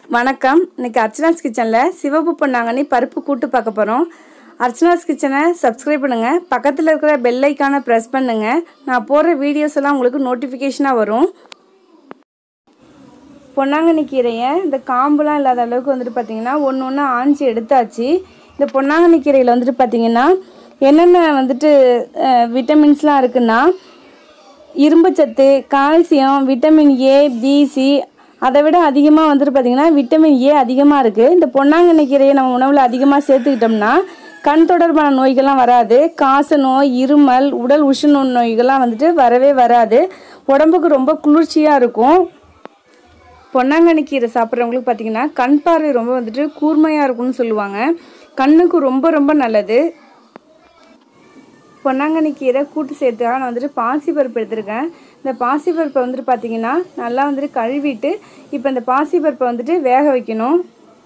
வணக்கம் இன்னைக்கு அர்ச்சனாஸ் கிச்சனில் சிவப்பு பொன்னாங்கண்ணி பருப்பு கூட்டு பார்க்க போகிறோம் அர்ச்சனாஸ் கிச்சனை சப்ஸ்கிரைப் பண்ணுங்கள் பக்கத்தில் இருக்கிற பெல் ஐக்கானை ப்ரெஸ் பண்ணுங்கள் நான் போடுற வீடியோஸ் எல்லாம் உங்களுக்கு நோட்டிஃபிகேஷனாக வரும் பொன்னாங்கண்ணி கீரையை இந்த காம்புலாம் இல்லாத அளவுக்கு வந்துட்டு பார்த்தீங்கன்னா ஒன்று ஒன்று ஆஞ்சி எடுத்தாச்சு இந்த பொன்னாங்கண்ணி கீரையில் வந்துட்டு பார்த்தீங்கன்னா என்னென்ன வந்துட்டு விட்டமின்ஸ்லாம் இருக்குன்னா இரும்புச்சத்து கால்சியம் விட்டமின் ஏ பிசி அதை விட அதிகமாக வந்துட்டு பார்த்திங்கன்னா விட்டமின் ஏ அதிகமாக இருக்குது இந்த பொன்னாங்கண்ணி கீரையை நம்ம உணவில் அதிகமாக சேர்த்துக்கிட்டோம்னா கண் தொடர்பான நோய்கள்லாம் வராது காச நோய் இருமல் உடல் உஷ்ண நோய்கள்லாம் வந்துட்டு வரவே வராது உடம்புக்கு ரொம்ப குளிர்ச்சியாக இருக்கும் பொன்னாங்கண்ணி கீரை சாப்பிட்றவங்களுக்கு பார்த்தீங்கன்னா கண் பார்வை ரொம்ப வந்துட்டு கூர்மையாக இருக்கும்னு சொல்லுவாங்க கண்ணுக்கு ரொம்ப ரொம்ப நல்லது பொன்னாங்கண்ணி கீரை கூட்டு சேர்த்துக்காக நான் வந்துட்டு பாசிப்பருப்பு எடுத்திருக்கேன் இந்த பாசிப்பருப்பை வந்துட்டு பார்த்தீங்கன்னா நல்லா வந்துட்டு கழுவிட்டு இப்போ இந்த பாசிப்பருப்பை வந்துட்டு வேக வைக்கணும்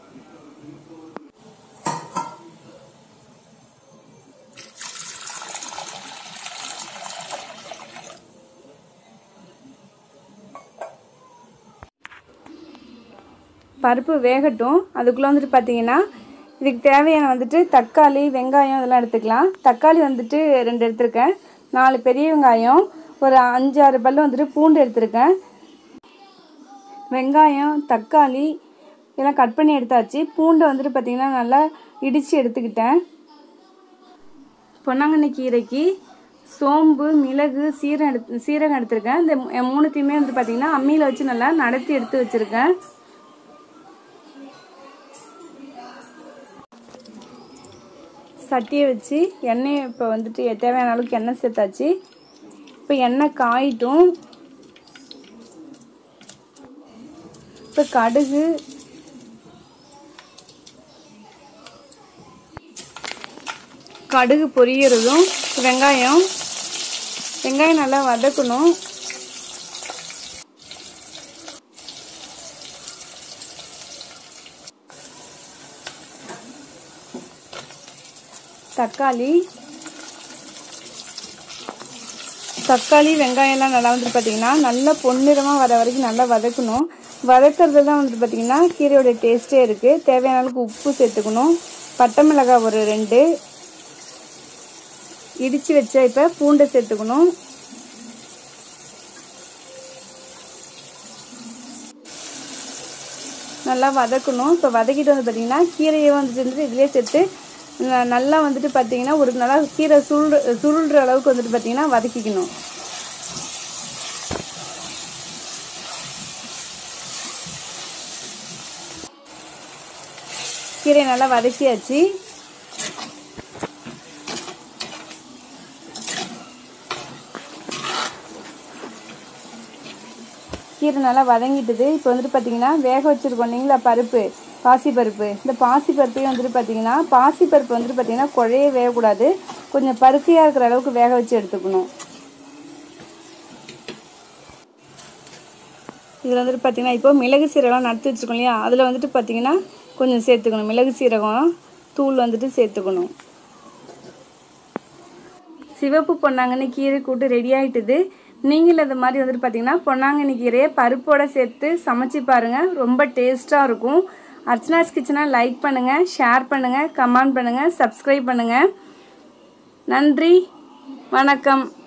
பருப்பு வேகட்டும் அதுக்குள்ளே வந்துட்டு பார்த்தீங்கன்னா இதுக்கு தேவையான வந்துட்டு தக்காளி வெங்காயம் இதெல்லாம் எடுத்துக்கலாம் தக்காளி வந்துட்டு ரெண்டு எடுத்திருக்கேன் நாலு பெரிய வெங்காயம் ஒரு அஞ்சாறு பல்லு வந்துட்டு பூண்டு எடுத்திருக்கேன் வெங்காயம் தக்காளி இதெல்லாம் கட் பண்ணி எடுத்தாச்சு பூண்டை வந்துட்டு பார்த்திங்கன்னா நல்லா இடித்து எடுத்துக்கிட்டேன் பொன்னாங்கண்ணி கீரைக்கு சோம்பு மிளகு சீரகம் எடுத்து சீரகம் எடுத்திருக்கேன் இந்த மூணுத்தையுமே வந்து பார்த்திங்கன்னா அம்மியில் வச்சு நல்லா நடத்தி எடுத்து வச்சுருக்கேன் சட்டியை வச்சு எண்ணெயை இப்போ வந்துட்டு தேவையான அளவுக்கு எண்ணெய் சேர்த்தாச்சு இப்போ எண்ணெய் காயிட்டும் இப்போ கடுகு கடுகு பொரியறதும் வெங்காயம் வெங்காயம் நல்லா வதக்கணும் தக்காளி தக்காளி வெங்காயம்லாம் நல்லா வந்துட்டு பார்த்தீங்கன்னா நல்லா பொன்னிறமாக வர வரைக்கும் நல்லா வதக்கணும் வதக்கிறது தான் வந்துட்டு பார்த்தீங்கன்னா கீரையோட டேஸ்ட்டே இருக்குது தேவையான அளவுக்கு உப்பு சேர்த்துக்கணும் பட்டை மிளகாய் ஒரு ரெண்டு இடித்து வச்ச இப்போ பூண்டை சேர்த்துக்கணும் நல்லா வதக்கணும் இப்போ வதக்கிட்டு வந்து பார்த்தீங்கன்னா கீரையை வந்துட்டு வந்துட்டு இதிலே சேர்த்து நல்லா வந்துட்டு பார்த்தீங்கன்னா ஒரு நல்லா கீரை சுருள் சுருள்ற அளவுக்கு வந்துட்டு பார்த்தீங்கன்னா வதக்கிக்கணும் கீரை நல்லா வதக்கியாச்சு கீரை நல்லா வதங்கிட்டுது இப்போ வந்துட்டு பார்த்தீங்கன்னா வேக வச்சுருக்கோம் இல்லைங்களா பருப்பு பாசிப்பருப்பு இந்த பாசிப்பருப்பையும் வந்துட்டு பார்த்தீங்கன்னா பாசிப்பருப்பு வந்துட்டு பார்த்தீங்கன்னா குழைய வேகக்கூடாது கொஞ்சம் பருத்தியாக இருக்கிற அளவுக்கு வேக வச்சு எடுத்துக்கணும் இதில் வந்துட்டு பார்த்தீங்கன்னா இப்போ மிளகு சீரகம் நடுத்து வச்சுருக்கோம் இல்லையா அதில் வந்துட்டு பார்த்தீங்கன்னா கொஞ்சம் சேர்த்துக்கணும் மிளகு சீரகம் தூள் வந்துட்டு சேர்த்துக்கணும் சிவப்பு பொன்னாங்கண்ணி கீரை கூட்டு ரெடி ஆகிட்டுது நீங்கள் இந்த மாதிரி வந்துட்டு பார்த்தீங்கன்னா பொன்னாங்கண்ணி கீரையை பருப்போடு சேர்த்து சமைச்சு பாருங்கள் ரொம்ப டேஸ்ட்டாக இருக்கும் அர்ச்சனாஸ் கிச்சனை லைக் பண்ணுங்கள் ஷேர் பண்ணுங்கள் கமெண்ட் பண்ணுங்கள் சப்ஸ்கிரைப் பண்ணுங்கள் நன்றி வணக்கம்